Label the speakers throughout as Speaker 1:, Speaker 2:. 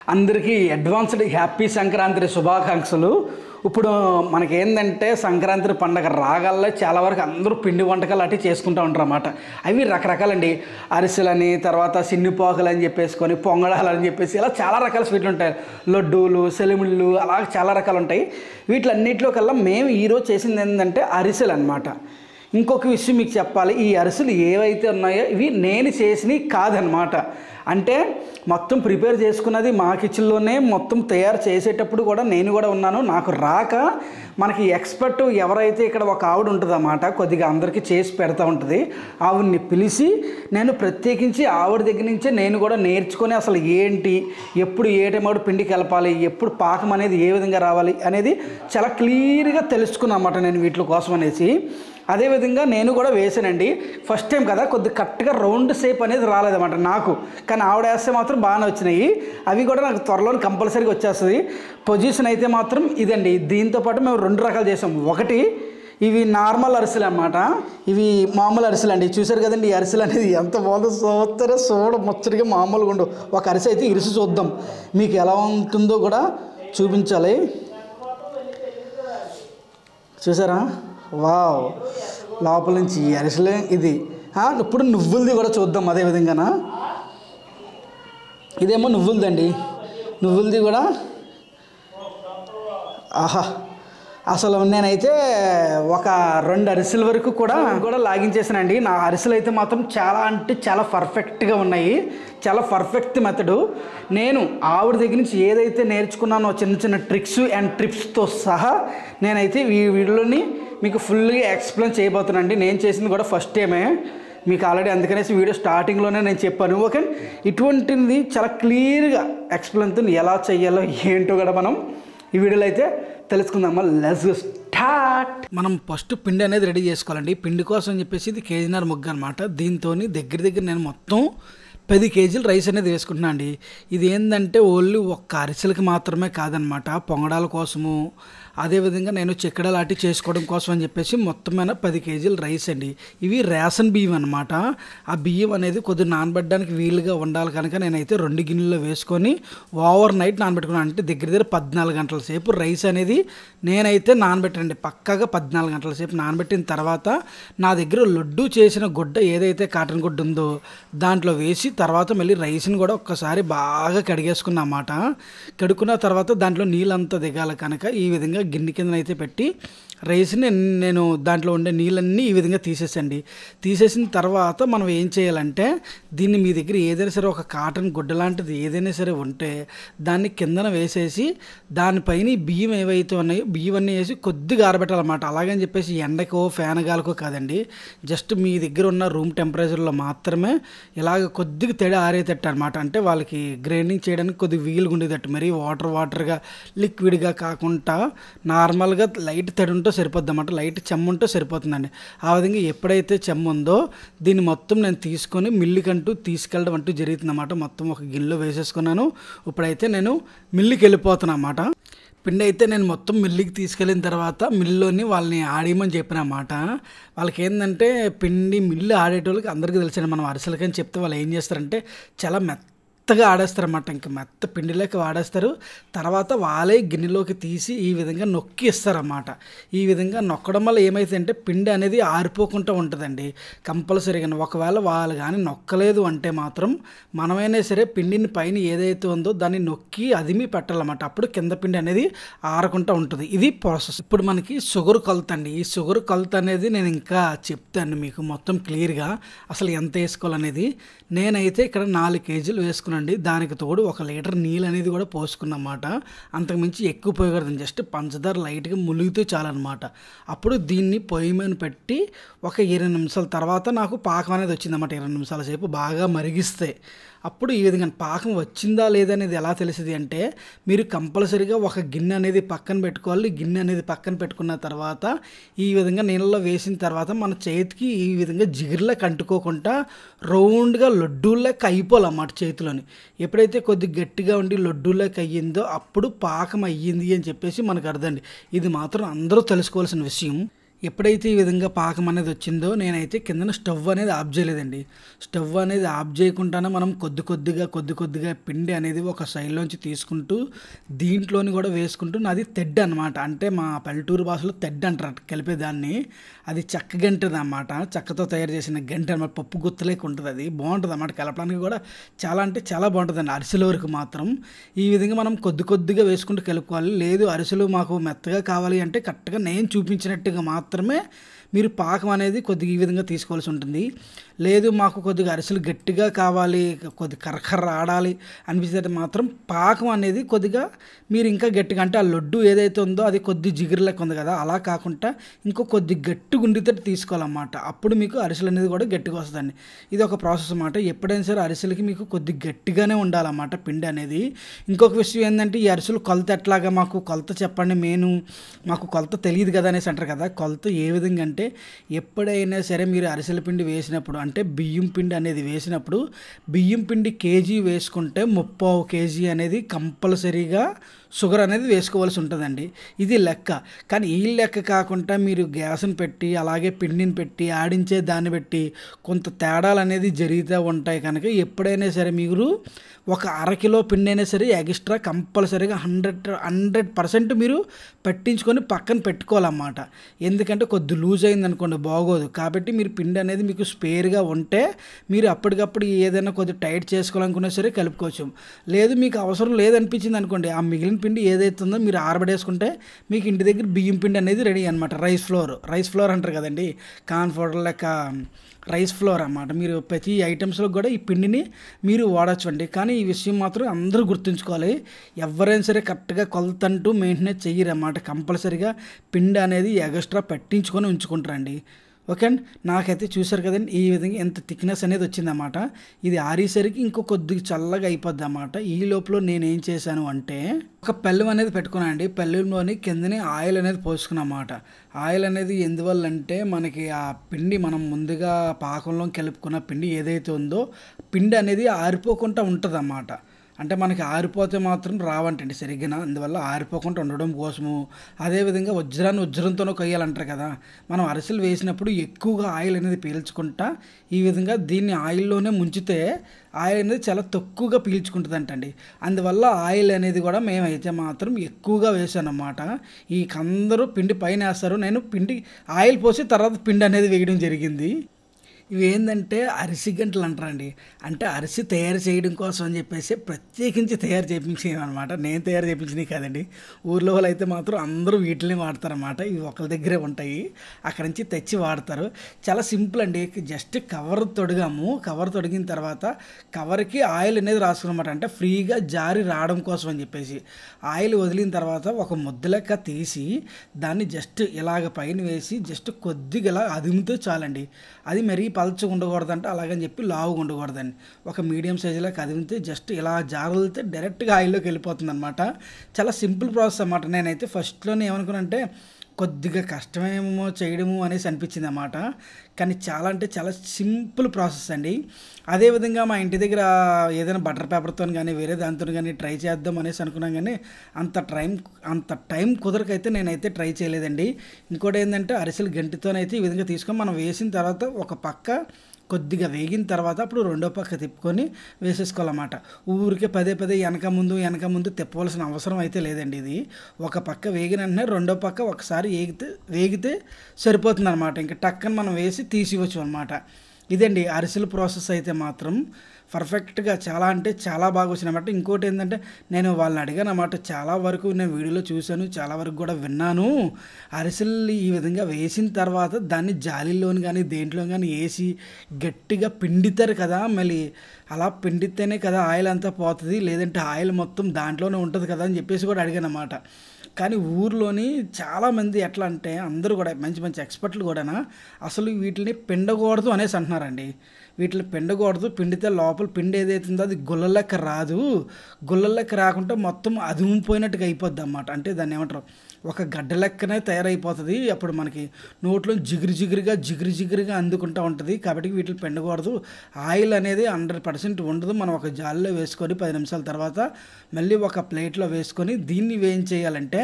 Speaker 1: అందరికీ advanced happy Sankranti శుభాకాంక్షలు ఇప్పుడు మనకేందంటే సంక్రాంతి పండగ రాగల్లా చాలా వరకు అందరూ పిండి వంటకాలు అటు చేసుకుంటూ ఉంటారు అన్నమాట అవి రకరకాలండి అరిసెలని తర్వాత సిన్నిపోకలు అని చెప్పేసుకొని పొంగడాలు అని చెప్పేసి ఇలా చాలా రకాల స్వీట్లు ఉంటాయి లడ్డూలు సెలిమిళ్ళు అలా చాలా రకాలు ఉంటాయి వీటిలన్నిటిలో కల్లా మేము ఈరోజు చేసింది ఏంటంటే అరిసెలు అనమాట ఇంకొక విషయం మీకు చెప్పాలి ఈ అరిసెలు ఏవైతే ఉన్నాయో ఇవి నేను చేసినవి కాదనమాట అంటే మొత్తం ప్రిపేర్ చేసుకున్నది మా కిచెన్లోనే మొత్తం తయారు చేసేటప్పుడు కూడా నేను కూడా ఉన్నాను నాకు రాక మనకి ఎక్స్పర్ట్ ఎవరైతే ఇక్కడ ఒక ఆవిడ ఉంటుందన్నమాట కొద్దిగా అందరికీ చేసి పెడతా ఉంటుంది ఆవిడ్ని పిలిచి నేను ప్రత్యేకించి ఆవిడ దగ్గర నుంచే నేను కూడా నేర్చుకొని అసలు ఏంటి ఎప్పుడు ఏ టైమాడు పిండి కలపాలి ఎప్పుడు పాకం అనేది ఏ విధంగా రావాలి అనేది చాలా క్లియర్గా తెలుసుకున్నా అన్నమాట నేను వీటి కోసం అనేసి అదేవిధంగా నేను కూడా వేసానండి ఫస్ట్ టైం కదా కొద్ది కరెక్ట్గా రౌండ్ షేప్ అనేది రాలేదన్నమాట నాకు కానీ ఆవిడ వేస్తే మాత్రం బాగానే వచ్చినాయి అవి కూడా నాకు త్వరలో కంపల్సరీగా వచ్చేస్తుంది పొజిషన్ అయితే మాత్రం ఇదండి దీంతో పాటు మేము రెండు రకాలు చేసాం ఒకటి ఇవి నార్మల్ అరిసెలు అనమాట ఇవి మామూలు అరిసెలు అండి చూసారు కదండి ఈ అరిసెలు అనేది ఎంత బాగుందో చూస్తారో చూడ ముచ్చటిగా మామూలుగా ఉండు ఒక అరిసె అయితే ఇరిసి చూద్దాం మీకు ఎలా ఉంటుందో కూడా చూపించాలి చూసారా వావ్ లోపల నుంచి ఈ అరిసెలే ఇది ఆ, ఇప్పుడు నువ్వులది కూడా చూద్దాం అదే విధంగానా ఇదేమో నువ్వులదండి నువ్వులది కూడా ఆహా అసలు నేనైతే ఒక రెండు అరిసెల వరకు కూడా కూడా లాగించేసానండి నా అరిసెలు అయితే మాత్రం చాలా అంటే చాలా పర్ఫెక్ట్గా ఉన్నాయి చాలా పర్ఫెక్ట్ మెథడు నేను ఆవిడ దగ్గర నుంచి ఏదైతే నేర్చుకున్నానో చిన్న చిన్న ట్రిక్స్ అండ్ ట్రిప్స్తో సహా నేనైతే ఈ వీడియోని మీకు ఫుల్గా ఎక్స్ప్లెయిన్ చేయబోతున్నానండి నేను చేసింది కూడా ఫస్ట్ టైమే మీకు ఆల్రెడీ అందుకనేసి వీడియో స్టార్టింగ్లోనే నేను చెప్పాను ఓకే ఇటువంటిది చాలా క్లియర్గా ఎక్స్ప్లెయిన్తో ఎలా చేయాలో ఏంటో కూడా మనం ఈ వీడియోలో అయితే తెలుసుకుందామా లెస్ స్టార్ట్ మనం ఫస్ట్ పిండి అనేది రెడీ చేసుకోవాలండి పిండి కోసం అని చెప్పేసి ఇది కేజీన్నర ముగ్గు అనమాట దీంతో దగ్గర దగ్గర నేను మొత్తం పది కేజీలు రైస్ అనేది వేసుకుంటున్నా అండి ఇది ఏంటంటే ఓన్లీ ఒక్క అరిసెలకి మాత్రమే కాదనమాట పొంగడాల కోసము అదేవిధంగా నేను చెక్కడ లాంటి చేసుకోవడం కోసం అని చెప్పేసి మొత్తమైన పది కేజీలు రైస్ అండి ఇవి రేషన్ బియ్యం అనమాట ఆ బియ్యం అనేది కొద్దిగా నానబెట్టడానికి వీలుగా ఉండాలి కనుక నేనైతే రెండు గిన్నెల్లో వేసుకొని ఓవర్ నైట్ నానబెట్టుకున్నాను అంటే దగ్గర దగ్గర పద్నాలుగు గంటల సేపు రైస్ అనేది నేనైతే నానబెట్టండి పక్కాగా పద్నాలుగు గంటల సేపు నానబెట్టిన తర్వాత నా దగ్గర లడ్డు చేసిన గుడ్డ ఏదైతే కాటన్ గుడ్డ ఉందో దాంట్లో వేసి తర్వాత మళ్ళీ రైస్ని కూడా ఒక్కసారి బాగా కడిగేసుకున్న అన్నమాట కడుక్కున్న తర్వాత దాంట్లో నీళ్ళంతా దిగాలి కనుక ఈ విధంగా గిన్నె కింద అయితే పెట్టి రైస్ని నేను దాంట్లో ఉండే నీళ్ళన్నీ ఈ విధంగా తీసేసండి తీసేసిన తర్వాత మనం ఏం చేయాలంటే దీన్ని మీ దగ్గర ఏదైనా సరే ఒక కాటన్ గుడ్డ లాంటిది ఏదైనా సరే ఉంటే దాన్ని కిందన వేసేసి దానిపైన ఈ బియ్యం ఏవైతే ఉన్నాయో బియ్యం అన్నీ వేసి కొద్దిగా ఆరబెట్టాలన్నమాట అలాగని చెప్పేసి ఎండకో ఫ్యాన్ గాలికో కాదండి జస్ట్ మీ దగ్గర ఉన్న రూమ్ టెంపరేచర్లో మాత్రమే ఇలాగ కొద్దిగా తేడా ఆరేటట్టు అనమాట అంటే వాళ్ళకి గ్రైండింగ్ చేయడానికి కొద్దిగా వీలుగా ఉండేటట్టు మరి వాటర్ వాటర్గా లిక్విడ్గా కాకుండా నార్మల్గా లైట్ తడి ఉంటే సరిపోద్ది అన్నమాట లైట్ చెమ్మ ఉంటే సరిపోతుందండి ఆ విధంగా ఎప్పుడైతే చెమ్మ ఉందో దీన్ని మొత్తం నేను తీసుకొని మిల్లుకంటూ తీసుకెళ్ళడం అంటూ జరుగుతుందన్నమాట మొత్తం ఒక గిన్నెలో వేసేసుకున్నాను ఇప్పుడైతే నేను మిల్లుకి వెళ్ళిపోతున్నా అన్నమాట పిండి అయితే నేను మొత్తం మిల్లుకి తీసుకెళ్ళిన తర్వాత మిల్లులోని వాళ్ళని ఆడేయమని చెప్పిన మాట వాళ్ళకి ఏంటంటే పిండి మిల్లు ఆడేటోళ్ళకి అందరికీ తెలిసిన మనం అరిసెలకని చెప్తే వాళ్ళు ఏం చేస్తారంటే చాలా మెత్తగా ఆడేస్తారన్నమాట ఇంకా మెత్త పిండిలోకి వాడేస్తారు తర్వాత వాళ్ళే గిన్నెలోకి తీసి ఈ విధంగా నొక్కి ఇస్తారన్నమాట ఈ విధంగా నొక్కడం వల్ల ఏమైతే అంటే పిండి అనేది ఆరిపోకుండా ఉంటుందండి కంపల్సరీగా ఒకవేళ వాళ్ళు కానీ నొక్కలేదు అంటే మాత్రం మనమైనా సరే పిండిని పైన ఏదైతే ఉందో దాన్ని నొక్కి అదిమి పెట్టాలన్నమాట అప్పుడు కింద పిండి అనేది ఆరకుండా ఉంటుంది ఇది ప్రాసెస్ ఇప్పుడు మనకి షుగర్ కొలత అండి ఈ షుగర్ కొలత అనేది నేను ఇంకా చెప్తాను మీకు మొత్తం క్లియర్గా అసలు ఎంత వేసుకోవాలనేది నేనైతే ఇక్కడ నాలుగు కేజీలు వేసుకున్నాండి దానికి తోడు ఒక లీటర్ నీళ్ళు అనేది కూడా పోసుకున్నమాట అంతకుమించి ఎక్కువ పోయకూడదు జస్ట్ పంచదార లైట్గా ములిగితే చాలన్నమాట అప్పుడు దీన్ని పొయ్యి మీద పెట్టి ఒక ఇరవై నిమిషాల తర్వాత నాకు పాకం అనేది వచ్చిందన్నమాట ఇరవై నిమిషాల సేపు బాగా మరిగిస్తే అప్పుడు ఈ విధంగా పాకం వచ్చిందా లేదా అనేది ఎలా తెలిసింది అంటే మీరు కంపల్సరీగా ఒక గిన్నె అనేది పక్కన పెట్టుకోవాలి గిన్నె అనేది పక్కన పెట్టుకున్న తర్వాత ఈ విధంగా నీళ్ళలో వేసిన తర్వాత మన చేతికి ఈ విధంగా జిగిరిలా కంటుకోకుండా రౌండ్గా లడ్డూలకి అయిపోవాలన్నమాట చేతిలోని ఎప్పుడైతే కొద్ది గట్టిగా ఉండి లడ్డూలకి అయ్యిందో అప్పుడు పాకం అయ్యింది అని చెప్పేసి మనకు అర్థండి ఇది మాత్రం అందరూ తెలుసుకోవాల్సిన విషయం ఎప్పుడైతే ఈ విధంగా పాకం అనేది వచ్చిందో నేనైతే కిందన స్టవ్ అనేది ఆఫ్ చేయలేదండి స్టవ్ అనేది ఆఫ్ చేయకుండానే మనం కొద్ది కొద్దిగా కొద్ది కొద్దిగా పిండి అనేది ఒక సైడ్లోంచి తీసుకుంటూ దీంట్లోని కూడా వేసుకుంటూ నాది తెడ్ అనమాట అంటే మా పల్లెటూరు భాషలో తెడ్ అంటారు కలిపేదాన్ని అది చెక్క గంటది అన్నమాట చెక్కతో తయారు చేసిన గంట అనమాట పప్పు గుత్తలేక ఉంటుంది అది బాగుంటుంది అన్నమాట కలపడానికి కూడా చాలా అంటే చాలా బాగుంటుందండి అరిసెల వరకు మాత్రం ఈ విధంగా మనం కొద్ది కొద్దిగా వేసుకుంటూ కలుపుకోవాలి లేదు అరిసెలు మాకు మెత్తగా కావాలి అంటే కరెక్ట్గా నేను చూపించినట్టుగా మాత్రమే మీరు పాకం అనేది కొద్దిగా ఈ విధంగా తీసుకోవాల్సి ఉంటుంది లేదు మాకు కొద్దిగా అరిసెలు గట్టిగా కావాలి కొద్ది కరకర్ర ఆడాలి అనిపిస్తే మాత్రం పాకం అనేది కొద్దిగా మీరు ఇంకా గట్టిగా అంటే ఆ లడ్డు ఏదైతే ఉందో అది కొద్ది జిగురు లెక్క ఉంది కదా అలా కాకుండా ఇంకో కొద్ది గట్టిగా ఉండితే తీసుకోవాలన్నమాట అప్పుడు మీకు అరిసెలు అనేది కూడా గట్టిగా వస్తుందండి ఇది ఒక ప్రాసెస్ అన్నమాట ఎప్పుడైనా సరే అరిసెలకి మీకు కొద్ది గట్టిగానే ఉండాలన్నమాట పిండి అనేది ఇంకొక విషయం ఏంటంటే ఈ అరిసెలు కొలత ఎట్లాగా మాకు కొలత చెప్పండి మేను మాకు కొలత తెలియదు కదా అనేసి అంటారు కదా కొలత ఏ విధంగా అంటే ఎప్పుడైనా సరే మీరు అరిసెల పిండి వేసినప్పుడు అంటే బియ్యం పిండి అనేది వేసినప్పుడు బియ్యం పిండి కేజీ వేసుకుంటే ముప్పావు కేజీ అనేది కంపల్సరీగా షుగర్ అనేది వేసుకోవాల్సి ఉంటుందండి ఇది లెక్క కానీ ఈ లెక్క కాకుండా మీరు గ్యాస్ని పెట్టి అలాగే పిండిని పెట్టి ఆడించే దాన్ని పెట్టి కొంత తేడాలు అనేది జరుగుతూ ఉంటాయి కనుక ఎప్పుడైనా సరే మీరు ఒక అరకిలో పిండి అయినా సరే ఎక్స్ట్రా కంపల్సరీగా హండ్రెడ్ హండ్రెడ్ పర్సెంట్ మీరు పట్టించుకొని పక్కన పెట్టుకోవాలన్నమాట ఎందుకంటే కొద్ది లూజ్ అయింది అనుకోండి బాగోదు కాబట్టి మీరు పిండి అనేది మీకు స్పేర్గా ఉంటే మీరు అప్పటికప్పుడు ఏదైనా కొద్ది టైట్ చేసుకోవాలనుకున్నా సరే కలుపుకోవచ్చు లేదు మీకు అవసరం లేదనిపించింది అనుకోండి ఆ మిగిలిన పిండి ఏదైతే ఉందో మీరు ఆరబడేసుకుంటే మీకు ఇంటి దగ్గర బియ్యం పిండి అనేది రెడీ అనమాట రైస్ ఫ్లోర్ రైస్ ఫ్లోర్ అంటారు కదండి కార్న్ పౌడర్ లెక్క రైస్ ఫ్లోర్ అన్నమాట మీరు ప్రతి ఐటమ్స్లో కూడా ఈ పిండిని మీరు వాడచ్చు అండి కానీ ఈ విషయం మాత్రం అందరూ గుర్తుంచుకోవాలి ఎవరైనా సరే కరెక్ట్గా కొలతంటూ మెయింటెనెన్స్ చెయ్యరన్నమాట కంపల్సరీగా పిండి అనేది ఎక్స్ట్రా పెట్టించుకొని ఉంచుకుంటారండి ఓకే అండి నాకైతే చూసారు కదండి ఈ విధంగా ఎంత థిక్నెస్ అనేది వచ్చిందన్నమాట ఇది ఆరేసరికి ఇంకో కొద్దిగా చల్లగా అయిపోద్ది అన్నమాట ఈ లోపల నేను ఏం చేశాను అంటే ఒక పెళ్ళం అనేది పెట్టుకున్నాను అండి పెళ్ళంలోని కిందనే ఆయిల్ అనేది పోసుకున్నమాట ఆయిల్ అనేది ఎందువల్ల అంటే మనకి ఆ పిండి మనం ముందుగా పాకంలో కలుపుకున్న పిండి ఏదైతే ఉందో పిండి అనేది ఆరిపోకుండా ఉంటుంది అన్నమాట అంటే మనకి ఆరిపోతే మాత్రం రావంటండి సరిగ్గా అందువల్ల ఆరిపోకుండా ఉండడం కోసము అదేవిధంగా వజ్రాన్ని వజ్రంతోనూ కొయ్యాలంటారు కదా మనం అరిసెలు వేసినప్పుడు ఎక్కువగా ఆయిల్ అనేది పీల్చుకుంటా ఈ విధంగా దీన్ని ఆయిల్లోనే ముంచితే ఆయిల్ అనేది చాలా తక్కువగా పీల్చుకుంటుందంటండి అందువల్ల ఆయిల్ అనేది కూడా మేమైతే మాత్రం ఎక్కువగా వేసాను అన్నమాట ఈ అందరూ పిండి పైన వేస్తారు నేను పిండి ఆయిల్ పోసి తర్వాత పిండి అనేది వేయడం జరిగింది ఇవి ఏంటంటే అరిసి గంటలు అంటారండి అంటే అరిసి తయారు చేయడం కోసం అని చెప్పేసి ప్రత్యేకించి తయారు చేయించేవి అనమాట నేను తయారు చేయించినవి కాదండి ఊర్లో వాళ్ళు అయితే మాత్రం అందరూ వీటిని వాడతారన్నమాట ఇవి ఒకరి దగ్గరే ఉంటాయి అక్కడి నుంచి తెచ్చి వాడతారు చాలా సింపుల్ అండి జస్ట్ కవర్ తొడిగాము కవర్ తొడిగిన తర్వాత కవర్కి ఆయిల్ అనేది రాసుకున్నమాట అంటే ఫ్రీగా జారి రావడం కోసం అని చెప్పేసి ఆయిల్ వదిలిన తర్వాత ఒక ముద్ద లెక్క తీసి దాన్ని జస్ట్ ఇలాగ పైన వేసి జస్ట్ కొద్దిగా ఇలా అదుమితే చాలండి అది మరీ పలచగా ఉండకూడదంటే అలాగని చెప్పి లావుగా ఉండకూడదండి ఒక మీడియం సైజులో కదిమితే జస్ట్ ఇలా జారులితే డైరెక్ట్గా ఆయిల్లోకి వెళ్ళిపోతుంది అనమాట చాలా సింపుల్ ప్రాసెస్ అన్నమాట నేనైతే ఫస్ట్లోనే ఏమనుకున్నానంటే కొద్దిగా కష్టమేమో చేయడము అనేసి అనిపించింది అన్నమాట కానీ చాలా అంటే చాలా సింపుల్ ప్రాసెస్ అండి అదేవిధంగా మా ఇంటి దగ్గర ఏదైనా బటర్ పేపర్తో కానీ వేరే దాంతో కానీ ట్రై చేద్దాం అనేసి అనుకున్నాం కానీ అంత టైం అంత టైం కుదరకైతే నేనైతే ట్రై చేయలేదండి ఇంకోటి ఏంటంటే అరిసెలు గంటితోనైతే ఈ విధంగా తీసుకొని మనం వేసిన తర్వాత ఒక పక్క కొద్దిగా వేగిన తర్వాత అప్పుడు రెండో పక్క తిప్పుకొని వేసేసుకోవాలన్నమాట ఊరికే పదే పదే వెనక ముందు వెనక ముందు తిప్పవలసిన అవసరం అయితే లేదండి ఇది ఒక పక్క వేగిన వెంటనే రెండో పక్క ఒకసారి వేగితే వేగితే సరిపోతుంది అనమాట ఇంకా టక్కన మనం వేసి తీసివచ్చు అనమాట ఇదండి అరిసెల ప్రాసెస్ అయితే మాత్రం పర్ఫెక్ట్గా చాలా అంటే చాలా బాగా వచ్చినమాట ఇంకోటి ఏంటంటే నేను వాళ్ళని అడిగాను అన్నమాట చాలా వరకు నేను వీడియోలో చూశాను చాలా వరకు కూడా విన్నాను అరిసెలు ఈ విధంగా వేసిన తర్వాత దాన్ని జాలీలోని కానీ దేంట్లో కానీ వేసి గట్టిగా పిండితారు కదా మళ్ళీ అలా పిండితేనే కదా ఆయిల్ అంతా పోతుంది లేదంటే ఆయిల్ మొత్తం దాంట్లోనే ఉంటుంది కదా అని చెప్పేసి కూడా అడిగాను అన్నమాట కానీ ఊర్లోని చాలామంది ఎట్లా అంటే అందరూ కూడా మంచి మంచి ఎక్స్పర్ట్లు కూడా అసలు వీటిని పిండకూడదు అనేసి అంటున్నారండి వీటిని పిండకూడదు పిండితే లోపల పిండి ఏదైతే ఉందో అది గుల్ల లెక్క రాదు గుల్ల లెక్క రాకుండా మొత్తం అదుముపోయినట్టుగా అయిపోద్ది అన్నమాట అంటే దాన్ని ఏమంటారు ఒక గడ్డ లెక్కనే తయారైపోతుంది అప్పుడు మనకి నోట్లో జిగురు జిగురుగా జిగురు జిగురుగా అందుకుంటూ ఉంటుంది కాబట్టి వీటిని పిండకూడదు ఆయిల్ అనేది హండ్రెడ్ పర్సెంట్ ఉండదు మనం ఒక జాలిలో వేసుకొని పది నిమిషాల తర్వాత మళ్ళీ ఒక ప్లేట్లో వేసుకొని దీన్ని ఏం చేయాలంటే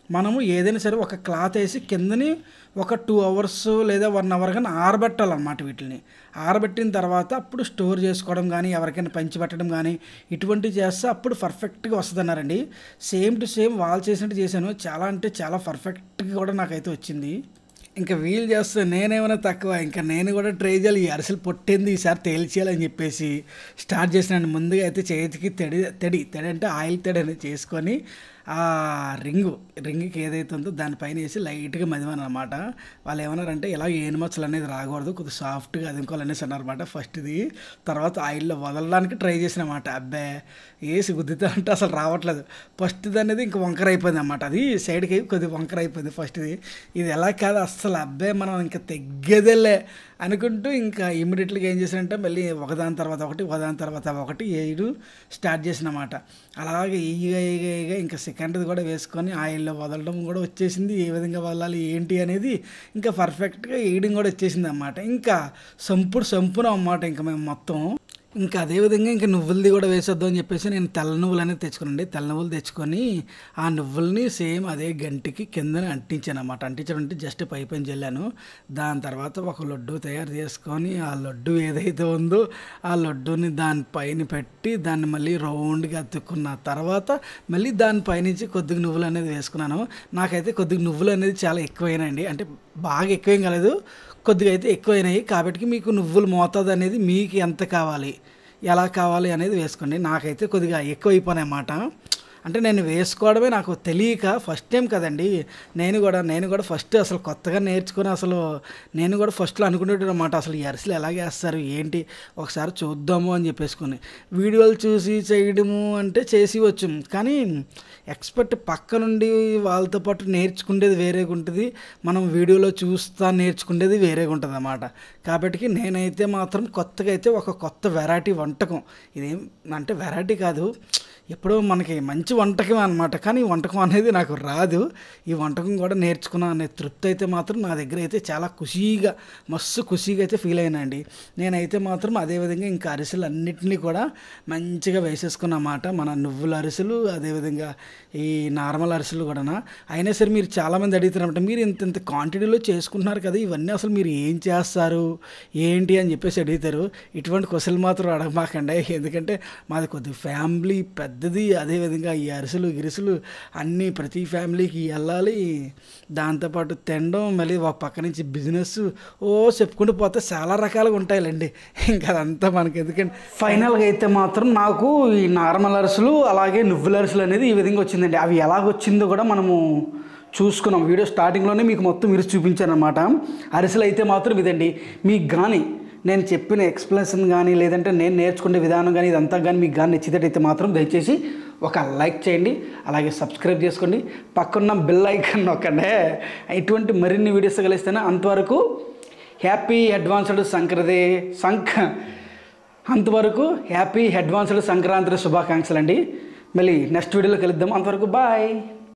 Speaker 1: మనము ఏదైనా సరే ఒక క్లాత్ వేసి కిందని ఒక టూ అవర్స్ లేదా వన్ అవర్ కానీ ఆరబెట్టాలన్నమాట వీటిని ఆరబెట్టిన తర్వాత అప్పుడు స్టోర్ చేసుకోవడం కానీ ఎవరికైనా పంచి పెట్టడం కానీ ఇటువంటివి చేస్తే అప్పుడు పర్ఫెక్ట్గా వస్తుంది అన్నారండి సేమ్ టు సేమ్ వాళ్ళు చేసినట్టు చేశాను చాలా అంటే చాలా పర్ఫెక్ట్గా కూడా నాకైతే వచ్చింది ఇంకా వీలు చేస్తే నేనేమైనా తక్కువ ఇంకా నేను కూడా ట్రై చేయాలి ఈ అరిసెలు పొట్టింది ఈసారి తేల్చేయాలని చెప్పేసి స్టార్ట్ చేసినాను ముందుగా అయితే చేతికి తడి తడి తడి అంటే ఆయిల్ తడి అనేది చేసుకొని ఆ రింగు రింగ్కి ఏదైతే ఉందో దానిపైన వేసి లైట్గా మదివాను అనమాట వాళ్ళు ఏమన్నారంటే ఇలా ఏను మచ్చలు అనేది రాకూడదు కొద్దిగా సాఫ్ట్గా అదుకోవాలనేసి అన్నారన్నమాట ఫస్ట్ ఇది తర్వాత ఆయిల్లో వదలడానికి ట్రై చేసినమాట అబ్బే వేసి గుద్దుతా అంటే అసలు రావట్లేదు ఫస్ట్ది అనేది ఇంక వంకర అయిపోయింది అనమాట అది సైడ్కి కొద్దిగా వంకర అయిపోయింది ఫస్ట్ది ఇది ఎలా కాదు అస్సలు అబ్బే మనం ఇంకా తెగ్గేదేలే అనుకుంటూ ఇంకా ఇమీడియట్గా ఏం చేశానంటే మళ్ళీ ఒకదాని తర్వాత ఒకటి ఒకదాని తర్వాత ఒకటి వేయడం స్టార్ట్ చేసినమాట అలాగే ఈగ ఈగ ఈగ ఇంకా సెకండ్ది కూడా వేసుకొని ఆయిల్లో వదలడం కూడా వచ్చేసింది ఏ విధంగా వదలాలి ఏంటి అనేది ఇంకా పర్ఫెక్ట్గా వేయడం కూడా వచ్చేసింది అన్నమాట ఇంకా సంపుడు సంపున అన్నమాట ఇంకా మేము మొత్తం ఇంకా అదేవిధంగా ఇంకా నువ్వులది కూడా వేసేద్దాం అని చెప్పేసి నేను తెల్ల నువ్వులు అనేది తెచ్చుకున్నాండి తెల్ల నువ్వులు తెచ్చుకొని ఆ నువ్వుల్ని సేమ్ అదే గంటికి కిందన అంటించాను అనమాట అంటించడం అంటే జస్ట్ పై పైన చల్లాను దాని తర్వాత ఒక లడ్డు తయారు చేసుకొని ఆ లడ్డు ఏదైతే ఉందో ఆ లడ్డుని దానిపైన పెట్టి దాన్ని మళ్ళీ రౌండ్గా అతుక్కున్న తర్వాత మళ్ళీ దానిపైనుంచి కొద్దిగా నువ్వులు అనేది వేసుకున్నాను నాకైతే కొద్దిగా నువ్వులు అనేది చాలా ఎక్కువైనాయండి అంటే బాగా ఎక్కువేం కాలేదు కొద్దిగా అయితే ఎక్కువైనాయి కాబట్టి మీకు నువ్వులు మోతాదు అనేది మీకు ఎంత కావాలి ఎలా కావాలి అనేది వేసుకోండి నాకైతే కొద్దిగా ఎక్కువ అయిపోయినాయి అన్నమాట అంటే నేను వేసుకోవడమే నాకు తెలియక ఫస్ట్ టైం కదండి నేను కూడా నేను కూడా ఫస్ట్ అసలు కొత్తగా నేర్చుకొని అసలు నేను కూడా ఫస్ట్లో అనుకునేటమాట అనమాట అసలు ఈ అరిసెలు ఎలా వేస్తారు ఏంటి ఒకసారి చూద్దాము అని చెప్పేసుకొని వీడియోలు చూసి చేయడము అంటే చేసి వచ్చు కానీ ఎక్స్పర్ట్ పక్క నుండి వాళ్ళతో పాటు నేర్చుకునేది వేరేగా ఉంటుంది మనం వీడియోలో చూస్తా నేర్చుకునేది వేరేగా ఉంటుంది అన్నమాట కాబట్టి నేనైతే మాత్రం కొత్తగా అయితే ఒక కొత్త వెరైటీ వంటకం ఇదేం అంటే వెరైటీ కాదు ఎప్పుడో మనకి మంచి వంటకం అనమాట కానీ ఈ వంటకం అనేది నాకు రాదు ఈ వంటకం కూడా నేర్చుకున్నా అనే తృప్తి అయితే మాత్రం నా దగ్గర అయితే చాలా ఖుషీగా మస్తు ఖుషీగా అయితే ఫీల్ అయినండి నేనైతే మాత్రం అదేవిధంగా ఇంకా అరిసెలు అన్నిటినీ కూడా మంచిగా వేసేసుకున్నమాట మన నువ్వుల అరిసెలు అదేవిధంగా ఈ నార్మల్ అరిసెలు కూడా అయినా సరే మీరు చాలామంది అడుగుతున్నారన్నమాట మీరు ఇంత ఇంత క్వాంటిటీలో చేసుకుంటున్నారు కదా ఇవన్నీ అసలు మీరు ఏం చేస్తారు ఏంటి అని చెప్పేసి అడుగుతారు ఇటువంటి క్వశ్చన్లు మాత్రం అడగమాకండి ఎందుకంటే మాది కొద్ది ఫ్యామిలీ పెద్దది అదేవిధంగా ఈ అరిసెలు గిరిసెలు అన్నీ ప్రతి ఫ్యామిలీకి వెళ్ళాలి దాంతోపాటు తినడం మళ్ళీ ఒక పక్క నుంచి బిజినెస్ ఓ చెప్పుకుంటూ పోతే చాలా రకాలుగా ఉంటాయిలేండి ఇంకా అదంతా మనకి ఎందుకంటే ఫైనల్గా అయితే మాత్రం నాకు ఈ నార్మల్ అరిసెలు అలాగే నువ్వుల అరిసెలు అనేది ఈ విధంగా వచ్చిందండి అవి ఎలాగొచ్చిందో కూడా మనము చూసుకున్నాం వీడియో స్టార్టింగ్లోనే మీకు మొత్తం మీరు చూపించాను అనమాట అరిసెలు అయితే మాత్రం ఇదండి మీకు కానీ నేను చెప్పిన ఎక్స్ప్లెనేషన్ కానీ లేదంటే నేను నేర్చుకునే విధానం కానీ ఇదంతా కానీ మీకు కానీ నచ్చినట్టయితే మాత్రం దయచేసి ఒక లైక్ చేయండి అలాగే సబ్స్క్రైబ్ చేసుకోండి పక్కన్న బెల్ ఐకన్ నొక్కండి ఇటువంటి మరిన్ని వీడియోస్ కలిస్తేనే అంతవరకు హ్యాపీ అడ్వాన్స్డ్ సంక్రదే సంక్ అంతవరకు హ్యాపీ అడ్వాన్స్డ్ సంక్రాంతి శుభాకాంక్షలు అండి మళ్ళీ నెక్స్ట్ వీడియోలో కలుద్దాం అంతవరకు బాయ్